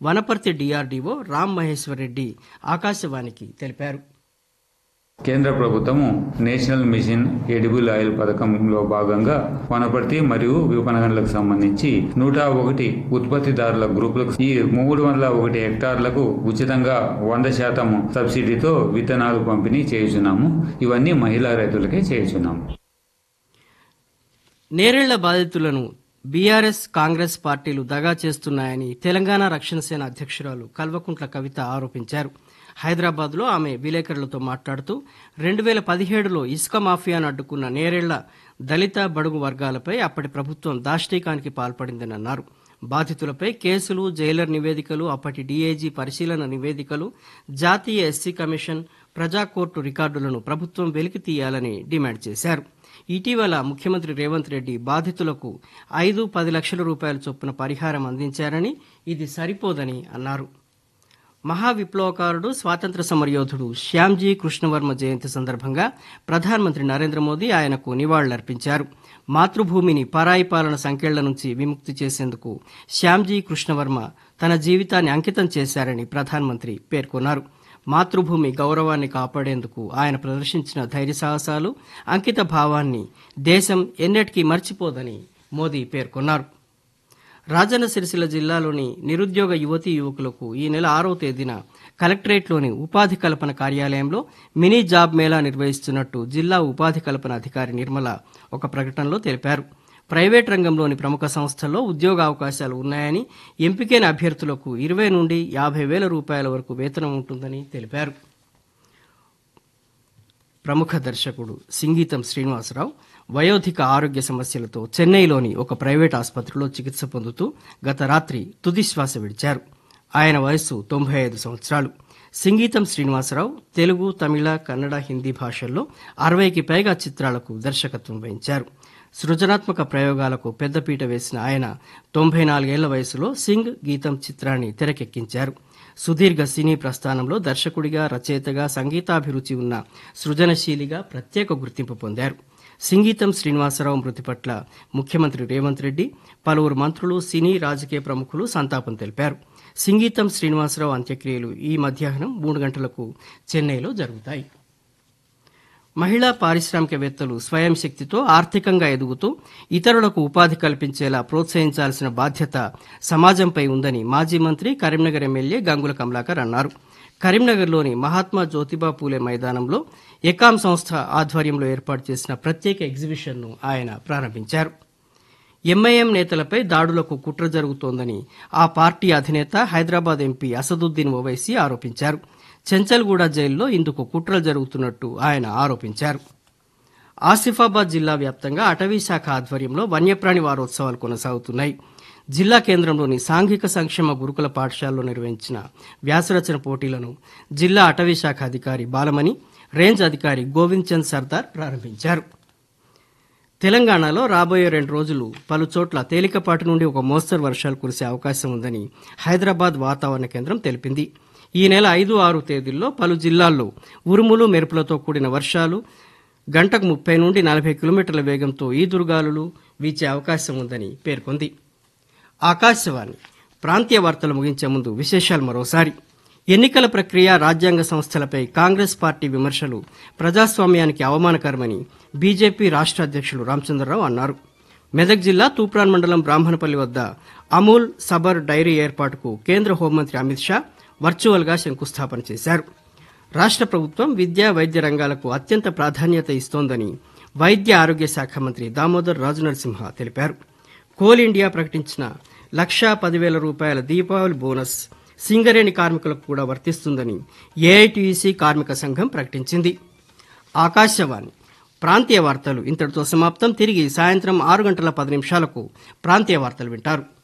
Wanaparthy D R D O Ram Maheshwar Reddy ఆకాశవాణికి తెలిపారు కేంద్ర ప్రభుత్వము నేషనల్ మిషన్ ఎడిబుల్ ఆయిల్ పథకంలో భాగంగా వనపర్తి మరియు విపణగండ్లకు సంబంధించి నూట ఒకటి ఉత్పత్తిదారుల గ్రూపులకు ఈ మూడు వందల ఒకటి హెక్టార్లకు ఉచితంగా వంద శాతం సబ్సిడీతో విత్తనాలు పంపిణీ చేయుచున్నాము ఇవన్నీ మహిళా రైతులకే చేయుచున్నాము నేరేళ్ల బాధితులను బీఆర్ఎస్ కాంగ్రెస్ పార్టీలు దగా చేస్తున్నాయని తెలంగాణ రక్షణ సేన అధ్యక్షురాలు కల్వకుంట్ల కవిత ఆరోపించారు హైదరాబాద్లో ఆమె విలేకరులతో మాట్లాడుతూ రెండు వేల పదిహేడులో ఇసుక మాఫియాను అడ్డుకున్న నేరేళ్ల దళిత బడుగు వర్గాలపై అప్పటి ప్రభుత్వం దాష్టీకానికి పాల్పడిందని అన్నారు బాధితులపై కేసులు జైలర్ నివేదికలు అప్పటి డీఏజీ పరిశీలన నివేదికలు జాతీయ ఎస్సీ కమిషన్ ప్రజా కోర్టు రికార్డులను ప్రభుత్వం వెలికి తీయాలని డిమాండ్ చేశారు ఇటీవల ముఖ్యమంత్రి రేవంత్ రెడ్డి బాధితులకు ఐదు పది లక్షల రూపాయల చొప్పున పరిహారం అందించారని ఇది సరిపోదని అన్నారు మహా విప్లవకారుడు స్వాతంత్ర సమరయోధుడు శ్యామ్జీ కృష్ణవర్మ జయంతి సందర్భంగా ప్రధానమంత్రి నరేంద్ర మోదీ ఆయనకు నివాళులర్పించారు మాతృభూమిని పరాయి పాలన సంకెళ్ల నుంచి విముక్తి చేసేందుకు శ్యామ్జీ కృష్ణవర్మ తన జీవితాన్ని అంకితం చేశారని ప్రధానమంత్రి పేర్కొన్నారు మాతృభూమి గౌరవాన్ని కాపాడేందుకు ఆయన ప్రదర్శించిన ధైర్య సాహసాలు అంకిత భావాన్ని దేశం ఎన్నటికీ మర్చిపోదని మోదీ పేర్కొన్నారు రాజన్న సిరిసిల్ల జిల్లాలోని నిరుద్యోగ యువతీ యువకులకు ఈ నెల ఆరో తేదీన కలెక్టరేట్లోని ఉపాధి కల్పన కార్యాలయంలో మినీ జాబ్ మేళా నిర్వహిస్తున్నట్టు జిల్లా ఉపాధి కల్పన అధికారి నిర్మల ఒక ప్రకటనలో తెలిపారు ప్రైవేట్ రంగంలోని ప్రముఖ సంస్థల్లో ఉద్యోగ అవకాశాలు ఉన్నాయని ఎంపికైన అభ్యర్థులకు ఇరవై నుండి యాభై వేల రూపాయల వరకు వేతనం ఉంటుందని తెలిపారు ప్రముఖ దర్శకుడు సింగీతం శ్రీనివాసరావు వయోధిక ఆరోగ్య సమస్యలతో చెన్నైలోని ఒక ప్రైవేట్ ఆసుపత్రిలో చికిత్స పొందుతూ గత రాత్రి తుది శ్వాస విడిచారు ఆయన వయస్సు తొంభై ఐదు సంవత్సరాలు సింగీతం శ్రీనివాసరావు తెలుగు తమిళ కన్నడ హిందీ భాషల్లో అరవైకి పైగా చిత్రాలకు దర్శకత్వం వహించారు సృజనాత్మక ప్రయోగాలకు పెద్దపీట వేసిన ఆయన తొంభై నాలుగేళ్ల వయసులో సింగ్ గీతం చిత్రాన్ని తెరకెక్కించారు సుదీర్ఘ సినీ ప్రస్థానంలో దర్శకుడిగా రచయితగా సంగీతాభిరుచి ఉన్న సృజనశీలిగా ప్రత్యేక గుర్తింపు పొందారు సింగీతం శ్రీనివాసరావు మృతి పట్ల ముఖ్యమంత్రి రేవంత్ రెడ్డి పలువురు మంత్రులు సినీ రాజకీయ ప్రముఖులు సంతాపం తెలిపారు సింగీతం శ్రీనివాసరావు అంత్యక్రియలు ఈ మధ్యాహ్నం మూడు గంటలకు చెన్నైలో జరుగుతాయి మహిళా పారిశ్రామికవేత్తలు స్వయం శక్తితో ఆర్థికంగా ఎదుగుతూ ఇతరులకు ఉపాధి కల్పించేలా ప్రోత్సహించాల్సిన బాధ్యత సమాజంపై ఉందని మాజీ మంత్రి కరీంనగర్ ఎమ్మెల్యే గంగుల కమలాకర్ అన్నారు కరీంనగర్లోని మహాత్మా జ్యోతిబా పూలే మైదానంలో ఎకాం సంస్థ ఆధ్వర్యంలో ఏర్పాటు చేసిన ప్రత్యేక ఎగ్జిబిషన్ను ఆయన ప్రారంభించారు ఎంఐఎం నేతలపై దాడులకు కుట్ర జరుగుతోందని ఆ పార్టీ అధినేత హైదరాబాద్ ఎంపీ అసదుద్దీన్ ఓవైసీ ఆరోపించారు చెంచల్గూడ జైల్లో ఇందుకు కుట్రలు జరుగుతున్నట్టు ఆయన ఆరోపించారు ఆసిఫాబాద్ జిల్లా వ్యాప్తంగా అటవీ శాఖ ఆధ్వర్యంలో వన్యప్రాణి వారోత్సవాలు కొనసాగుతున్నాయి జిల్లా కేంద్రంలోని సాంఘిక సంక్షేమ గురుకుల పాఠశాలలో నిర్వహించిన వ్యాసరచన పోటీలను జిల్లా అటవీ శాఖ అధికారి బాలమణి రేంజ్ అధికారి గోవింద్ చంద్ సర్దార్ ప్రారంభించారు తెలంగాణలో రాబోయే రెండు రోజులు పలు చోట్ల తేలికపాటి నుండి ఒక మోస్తరు వర్షాలు కురిసే అవకాశం ఉందని హైదరాబాద్ వాతావరణ కేంద్రం తెలిపింది ఈ నెల ఐదు ఆరు తేదీల్లో పలు జిల్లాల్లో ఉరుములు మెరుపులతో కూడిన వర్షాలు గంటకు ముప్పై నుండి నలభై కిలోమీటర్ల వేగంతో ఈదురుగాలులు వీచే అవకాశం ఉందని పేర్కొంది ఆకాశవాణి ప్రాంతీయ వార్తలు ముగించే ముందు విశేషాలు మరోసారి ఎన్నికల ప్రక్రియ రాజ్యాంగ సంస్థలపై కాంగ్రెస్ పార్టీ విమర్శలు ప్రజాస్వామ్యానికి అవమానకరమని బీజేపీ రాష్ట్ర అధ్యక్షులు రామచంద్రరావు అన్నారు మెదక్ జిల్లా తూప్రాన్ మండలం బ్రాహ్మణపల్లి వద్ద అమూల్ సబర్ డైరీ ఏర్పాటుకు కేంద్ర హోంమంత్రి అమిత్ షా వర్చువల్గా శంకుస్థాపన చేశారు రాష్ట్ర ప్రభుత్వం విద్యా వైద్య రంగాలకు అత్యంత ప్రాధాన్యత ఇస్తోందని వైద్య ఆరోగ్య శాఖ మంత్రి దామోదర్ రాజనరసింహ తెలిపారు కోల్ ఇండియా ప్రకటించిన లక్షా పదివేల రూపాయల దీపావళి బోనస్ సింగరేణి కార్మికులకు కూడా వర్తిస్తుందని ఏఐటీయూసీ కార్మిక సంఘం ప్రకటించింది ఆకాశవాణి ప్రాంతీయ వార్తలు ఇంతటితో సమాప్తం తిరిగి సాయంత్రం ఆరు గంటల పది నిమిషాలకు ప్రాంతీయ వార్తలు వింటారు